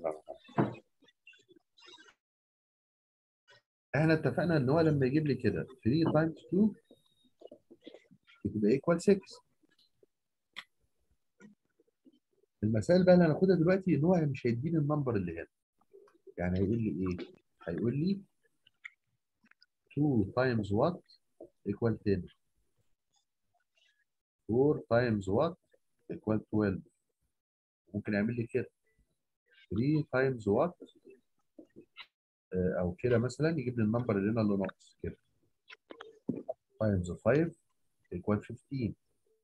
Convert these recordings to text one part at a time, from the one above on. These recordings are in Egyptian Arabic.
نرجع لها. احنا اتفقنا ان هو لما يجيب لي كده 3 تايمز 2 بتبقى ايكوال 6 المسائل بقى اللي هناخدها دلوقتي ان هو مش هيديني النمبر اللي هنا يعني هيقول لي ايه؟ هيقول لي 2 times what equal 10 4 times what equal 12 ممكن يعمل لي كده 3 times what آه، او كده مثلا يجيب لي النمبر اللي هنا اللي ناقص كده times 5 equal 15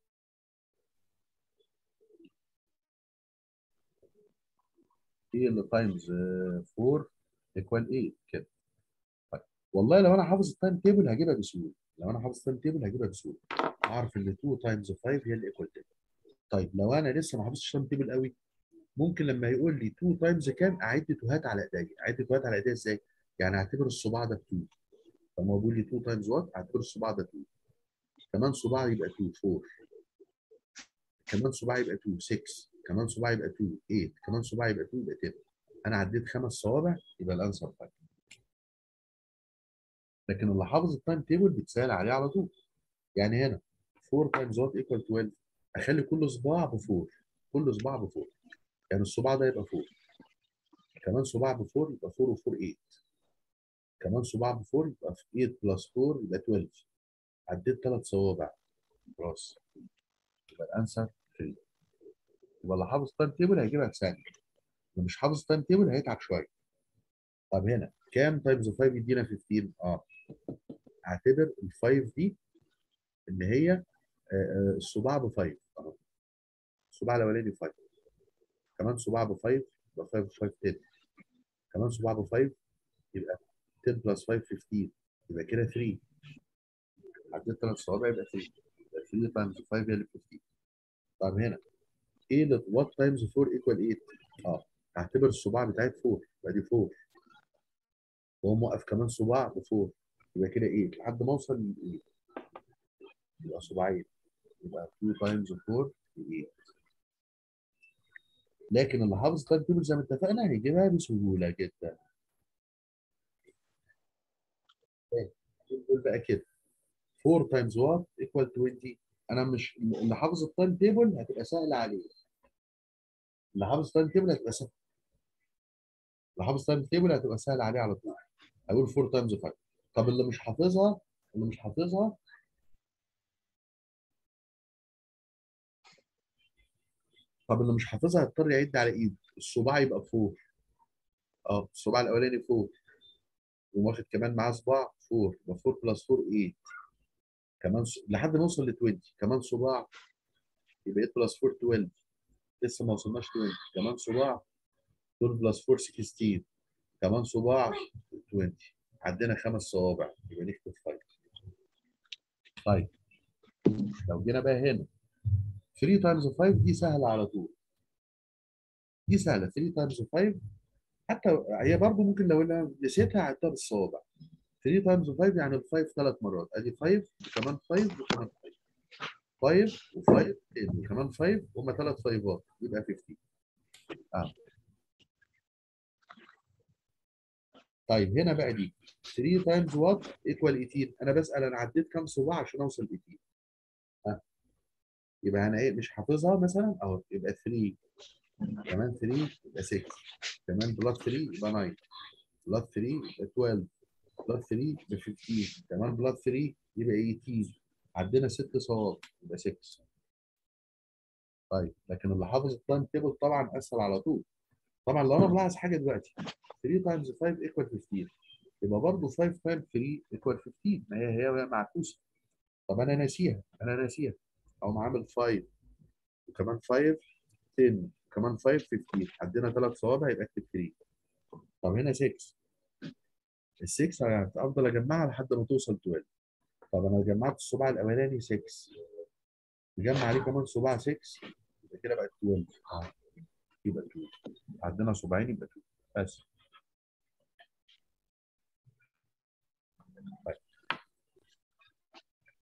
ايه اللي تايمز 4 equal 8 كده طيب والله لو انا حافظ التايم تيبل هجيبها بسهوله لو انا حافظ التايم تيبل هجيبها بسهوله اعرف ان 2 تايمز 5 هي اللي ايكوال 10 طيب لو انا لسه ما حافظتش التايم تيبل قوي ممكن لما يقول لي 2 تايمز كام اعد توهات على ايديا اعد توهات على ايديا ازاي؟ يعني اعتبر الصباع ده 2 لما هو بيقول لي 2 تايمز وات اعتبر الصباع ده 2 كمان صباع يبقى 2 4 كمان صباع يبقى 2 6 كمان صباع يبقى 2 8 كمان صباع يبقى 2 يبقى 10 انا عديت خمس صوابع يبقى الانسر 5 لكن اللي حافظ التايم تيبل بيتسال عليه على طول يعني هنا 4 تايمز وات ايكوال 12 اخلي كل صباع ب 4 كل صباع ب 4 يعني الصباع ده يبقى 4 كمان صباع ب 4 يبقى 4 و4 8 كمان صباع ب 4 يبقى 8 بلس 4 يبقى 12 عديت ثلاث صوابع خلاص يبقى الانسر 3 يبقى اللي حافظ التايم تيبل هيجيبها في ثانيه اللي مش حافظ التايم تيبل هيتعب شويه طب هنا كام تايمز 5 يدينا 15 اه اعتبر ال 5 دي ان هي آه، آه، الصباع ب 5 اهو الصباع الاولاني 5 كمان صباع ب 5 يبقى 5 5 10 كمان صباع ب 5 يبقى 10 بلس 5 15 يبقى كده 3 عديت ثلاث صوابع يبقى 3 يبقى 3 تايمز 5 هي اللي 15 طب هنا ايه اللي وات تايمز 4 ايكوال 8 اه اعتبر الصباع بتاعت 4 يبقى دي 4 وهو موقف كمان صباع ب 4 يبقى كده 8 لحد ما اوصل ل 8 يبقى صباعين يبقى 2 تايمز 4 8 لكن اللي حافظ التايم تيبل زي ما اتفقنا هيجيبها بسهوله جدا طيب، نقول بقى كده 4 تايمز وات ايكوال 20 انا مش اللي حافظ التايم تيبل هتبقى سهله عليه اللي حافظ التايم تيبل هتبقى سهله اللي حافظ التايم تيبل هتبقى سهله عليه على طول هقول 4 تايمز 5 طب اللي مش حافظها اللي مش حافظها طب اللي مش حافظها هيضطر يعد على ايده الصباع يبقى 4 اه الصباع الاولاني 4 وواخد كمان معاه صباع 4 يبقى 4 بلس 4 8 كمان ص... لحد ما اوصل ل 20 كمان صباع يبقى 8 بلس 4 12 لسه ما وصلناش 20 كمان صباع 12 بلس 4 16 كمان صباع 20 عندنا خمس صوابع يبقى نكتب 5 طيب لو جينا بقى هنا 3 تايمز 5 دي سهله على طول دي سهله 3 تايمز 5 حتى هي برضه ممكن لو انا نسيتها عدها بالصوابع 3 تايمز 5 يعني ال 5 ثلاث مرات ادي 5 وكمان 5 وكمان 5 5 و5 10 وكمان 5 هم ثلاث فايفات يبقى 50 اه طيب هنا بقى دي 3 تايمز وات ايكوال 18 انا بسال انا عديت كام صباع عشان اوصل 18 ها يبقى انا ايه مش حافظها مثلا اهو يبقى 3 كمان 3 يبقى 6 كمان بلس 3 يبقى 9 بلس 3 يبقى 12 بلس 3 يبقى 15 كمان بلس 3 يبقى 18 عندنا ست صواب يبقى 6 طيب لكن اللي حافظ التايم تيبل طبعا اسهل على طول طبعا لو انا ملاحظ حاجه دلوقتي 3 تايمز 5 ايكوال 15 يبقى برضه 5 تايمز 3 ايكوال 15 ما هي هي معكوسه طب انا ناسيها انا ناسيها او عامل 5 وكمان 5 10 كمان 5 15 عندنا ثلاث صوابع يبقى اكتب 3 طب هنا 6 ال 6 هفضل اجمعها لحد ما توصل 12 طب انا جمعت الصباع الاولاني 6 نجمع عليه كمان صباع 6 يبقى كده بقت 12 اه يبقى 2 عندنا صباعين يبقى 2 بس طيب